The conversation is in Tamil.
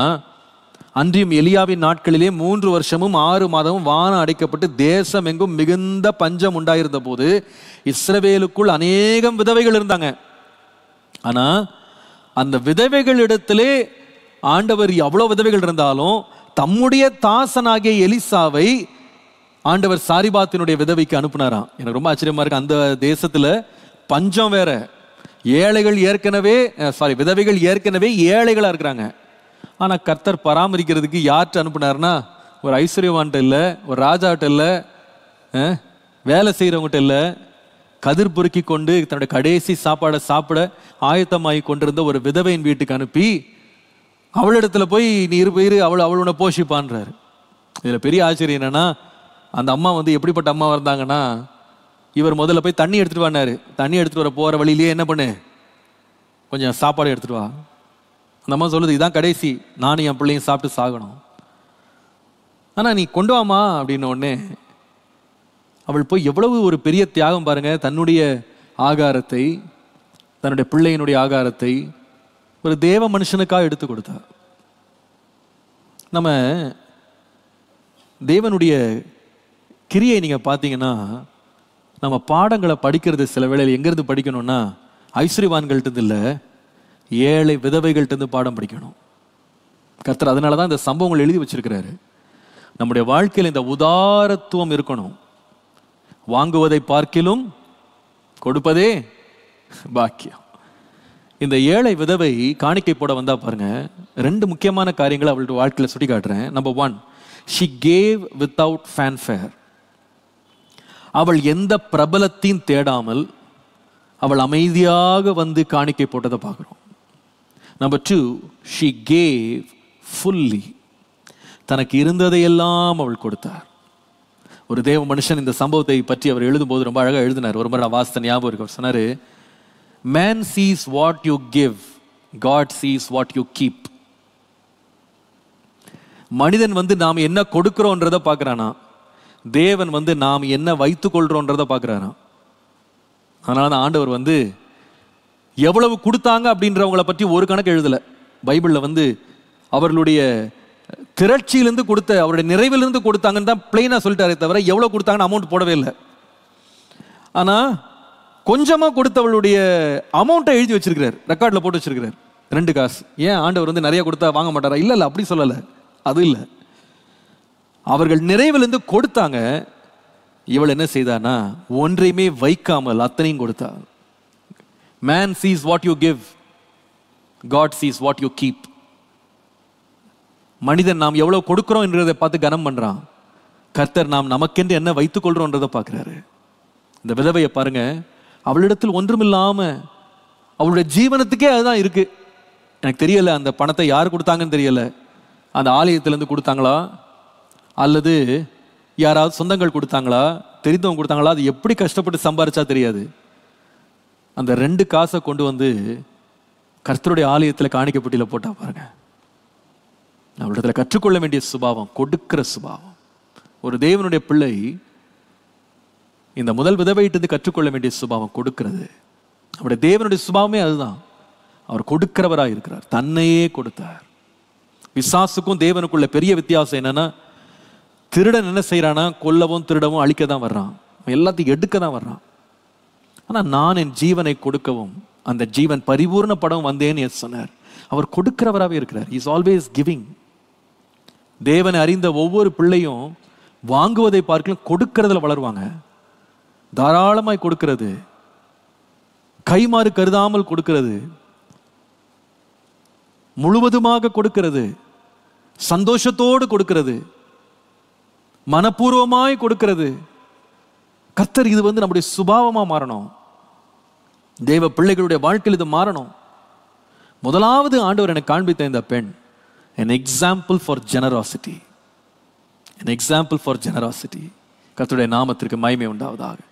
ஆ? அன்றியும் எலியாவின் நாட்களிலே மூன்று வருஷமும் ஆறு மாதமும் வானம் அடைக்கப்பட்டு தேசம் எங்கும் மிகுந்த பஞ்சம் உண்டாயிருந்த போது இஸ்ரவேலுக்குள் அநேகம் விதவைகள் இருந்தாங்க ஆனா அந்த விதவைகளிடத்திலே ஆண்டவர் எவ்வளவு விதவைகள் இருந்தாலும் தம்முடைய தாசனாகிய எலிசாவை ஆண்டவர் சாரிபாத்தினுடைய விதவைக்கு அனுப்புனாராம் எனக்கு ரொம்ப ஆச்சரியமா இருக்கு அந்த தேசத்துல பஞ்சம் வேற ஏழைகள் ஏற்கனவே சாரி விதவைகள் ஏற்கனவே ஏழைகளா இருக்கிறாங்க ஆனா கர்த்தர் பராமரிக்கிறதுக்கு யார்கிட்ட அனுப்புனாருன்னா ஒரு ஐஸ்வர்யவான்ட்ட இல்ல ஒரு ராஜாட்ட இல்ல அஹ், வேலை செய்யறவங்ககிட்ட இல்ல கதிர் பொறுக்கி கொண்டு தன்னுடைய கடைசி சாப்பாடை சாப்பிட ஆயத்தமாகி கொண்டிருந்த ஒரு விதவையின் வீட்டுக்கு அனுப்பி அவளிடத்துல போய் நீ இரு இரு அவள் அவள் உன்னை போஷிப்பான்றாரு இதுல பெரிய ஆச்சரியம் என்னன்னா அந்த அம்மா வந்து எப்படிப்பட்ட அம்மா இருந்தாங்கன்னா இவர் முதல்ல போய் தண்ணி எடுத்துட்டு வானாரு தண்ணி எடுத்துட்டு வர போற வழியிலேயே என்ன பண்ணு கொஞ்சம் சாப்பாடு எடுத்துட்டு வா அந்த அம்மா சொல்லுது இதான் கடைசி நானும் என் பிள்ளையும் சாப்பிட்டு சாகணும் ஆனா நீ கொண்டு வாமா அப்படின்ன உடனே அவள் போய் எவ்வளவு ஒரு பெரிய தியாகம் பாருங்க தன்னுடைய ஆகாரத்தை தன்னுடைய பிள்ளையினுடைய ஆகாரத்தை ஒரு தேவ மனுஷனுக்காக எடுத்து கொடுத்தா நம்ம தேவனுடைய கிரியை நீங்க பார்த்தீங்கன்னா நம்ம பாடங்களை படிக்கிறது சில வேளையில் எங்கிருந்து படிக்கணும்னா ஐஸ்வர்யவான்கள்ட்ட இல்ல ஏழை விதவைகள்ட்ட இருந்து பாடம் படிக்கணும் கர்த்தர் அதனால தான் இந்த சம்பவங்கள் எழுதி வச்சிருக்கிறாரு நம்முடைய வாழ்க்கையில் இந்த உதாரத்துவம் இருக்கணும் வாங்குவதை பார்க்கிலும் கொடுப்பதே பாக்கியம் இந்த ஏழை விதவை காணிக்கை போட வந்தா பாருங்க ரெண்டு முக்கியமான காரியங்களை அவளுடைய வாழ்க்கையில சுட்டி காட்டுறேன் number one she gave without fanfare அவள் எந்த பிரபலத்தையும் தேடாமல் அவள் அமைதியாக வந்து காணிக்கை போட்டதை பார்க்குறோம் number two she gave fully தனக்கு இருந்ததையெல்லாம் அவள் கொடுத்தார் ஒரு தேவ மனுஷன் இந்த சம்பவத்தை பற்றி அவர் எழுதும்போது ரொம்ப அழகாக எழுதினார் ஒரு முறை நான் வாசித்த ஞாபகம் இருக்கு அவர் சொன்னாரு man sees what you give God sees what you keep மனிதன் வந்து நாம் என்ன கொடுக்கிறோன்றத பார்க்கறானா தேவன் வந்து நாம் என்ன வைத்துக் கொள்றோன்றத பார்க்கறாராம் அதனால தான் ஆண்டவர் வந்து எவ்வளவு கொடுத்தாங்க அப்படின்றவங்கள பற்றி ஒரு கணக்கு எழுதல பைபிள்ல வந்து அவர்களுடைய திரட்சியிலிருந்து கொடுத்த அவருடைய நிறைவிலிருந்து கொடுத்தாங்கன்னு தான் பிளெயினா சொல்லிட்டாரே தவிர எவ்வளவு கொடுத்தாங்கன்னு அமௌண்ட் போடவே இல்லை ஆனா கொஞ்சமா கொடுத்தவளுடைய அமௌண்ட்டை எழுதி வச்சிருக்கிறார் ரெக்கார்ட்ல போட்டு வச்சிருக்கிறார் ரெண்டு காசு ஏன் ஆண்டவர் வந்து நிறைய கொடுத்தா வாங்க மாட்டாரா இல்ல இல்ல அப்படி சொல்லல அது இல்ல அவர்கள் நிறைவிலிருந்து கொடுத்தாங்க இவள் என்ன செய்தானா ஒன்றையுமே வைக்காமல் அத்தனையும் கொடுத்தா man sees what you give God sees what you keep மனிதன் நாம் எவ்வளவு கொடுக்கிறோம் என்றதை பார்த்து கனம் பண்றான் கர்த்தர் நாம் நமக்கென்று என்ன வைத்துக் கொள்றோன்றதை பார்க்கிறாரு இந்த விதவையை பாருங்க அவளிடத்தில் ஒன்றுமில்லாம அவளுடைய ஜீவனத்துக்கே அதுதான் இருக்கு எனக்கு தெரியல அந்த பணத்தை யார் கொடுத்தாங்கன்னு தெரியல அந்த ஆலயத்திலேருந்து கொடுத்தாங்களா அல்லது யாராவது சொந்தங்கள் கொடுத்தாங்களா தெரிந்தவங்க கொடுத்தாங்களா அது எப்படி கஷ்டப்பட்டு சம்பாரிச்சா தெரியாது அந்த ரெண்டு காசை கொண்டு வந்து கர்த்தருடைய ஆலயத்தில் காணிக்கப்பட்டியில போட்டா பாருங்க அவளிடத்துல கற்றுக்கொள்ள வேண்டிய சுபாவம் கொடுக்கிற சுபாவம் ஒரு தேவனுடைய பிள்ளை இந்த முதல் விதவையிட்டு கற்றுக்கொள்ள வேண்டிய சுபாவம் கொடுக்கிறது அவருடைய தேவனுடைய சுபாவமே அதுதான் அவர் கொடுக்கிறவராக இருக்கிறார் தன்னையே கொடுத்தார் விசாசுக்கும் தேவனுக்குள்ள பெரிய வித்தியாசம் என்னன்னா திருடன் என்ன செய்யறானா கொல்லவும் திருடவும் அழிக்க தான் வர்றான் அவன் எல்லாத்தையும் எடுக்க தான் வர்றான் ஆனா நான் என் ஜீவனை கொடுக்கவும் அந்த ஜீவன் பரிபூர்ண படம் வந்தேன்னு இயேசு சொன்னார் அவர் கொடுக்கிறவராகவே இருக்கிறார் இஸ் ஆல்வேஸ் கிவிங் தேவனை அறிந்த ஒவ்வொரு பிள்ளையும் வாங்குவதை பார்க்கலாம் கொடுக்கிறதுல வளருவாங்க தாராளமாய் கொடுக்கிறது கைமாறு கருதாமல் கொடுக்கிறது முழுவதுமாக கொடுக்கிறது சந்தோஷத்தோடு கொடுக்கிறது மனப்பூர்வமாய் கொடுக்கிறது கர்த்தர் இது வந்து நம்முடைய சுபாவமா மாறணும் தேவ பிள்ளைகளுடைய வாழ்க்கையில் இது மாறணும் முதலாவது ஆண்டவர் எனக்கு காண்பித்த இந்த பெண் an example for generosity an example for generosity கர்த்தருடைய நாமத்திற்கு மகிமை உண்டாவதாக